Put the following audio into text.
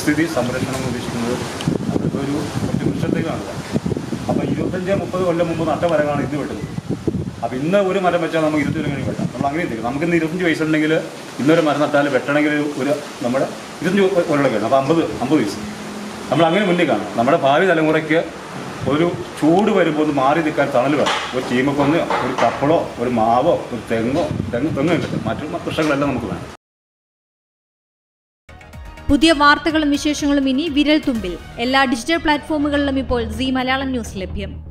പരിസ്ഥിതി സംരക്ഷണം എന്ന് ഉദ്ദേശിക്കുന്നത് അതിപ്പോൾ ഒരു കുറച്ച് വർഷത്തേക്കാണ് അപ്പോൾ ഇരുപത്തഞ്ച് മുപ്പത് കൊല്ലം മുമ്പ് നട്ട മരങ്ങളാണ് ഇന്ന് വെട്ടുന്നത് അപ്പോൾ ഇന്ന് ഒരു മരം വെച്ചാൽ നമുക്ക് ഇരുപത്തി കഴിഞ്ഞ് വെട്ടാം നമ്മൾ അങ്ങനെ എന്തെങ്കിലും നമുക്ക് ഇന്ന് ഇരുപത്തഞ്ച് വയസ്സുണ്ടെങ്കിൽ ഇന്നൊരു മരം നട്ടാൽ വെട്ടണമെങ്കിൽ ഒരു നമ്മുടെ ഇരുപത്തഞ്ച് കൊല്ലമൊക്കെ അപ്പോൾ അമ്പത് അമ്പത് വയസ്സ് നമ്മൾ അങ്ങനെ മുന്നിൽ കാണും നമ്മുടെ ഭാവി തലമുറയ്ക്ക് ഒരു ചൂട് വരുമ്പോൾ ഒന്ന് മാറി നിൽക്കാൻ തണൽ വേണം ഒരു ചീമക്കൊന്നോ ഒരു കപ്പളോ ഒരു മാവോ ഒരു തെങ്ങോ തെങ്ങ് തെങ്ങ് കിട്ടും മറ്റു വൃക്ഷങ്ങളെല്ലാം നമുക്ക് വേണം പുതിയ വാർത്തകളും വിശേഷങ്ങളും ഇനി വിരൽ തുമ്പിൽ എല്ലാ ഡിജിറ്റൽ പ്ലാറ്റ്ഫോമുകളിലും ഇപ്പോൾ സി മലയാളം ന്യൂസ് ലഭ്യം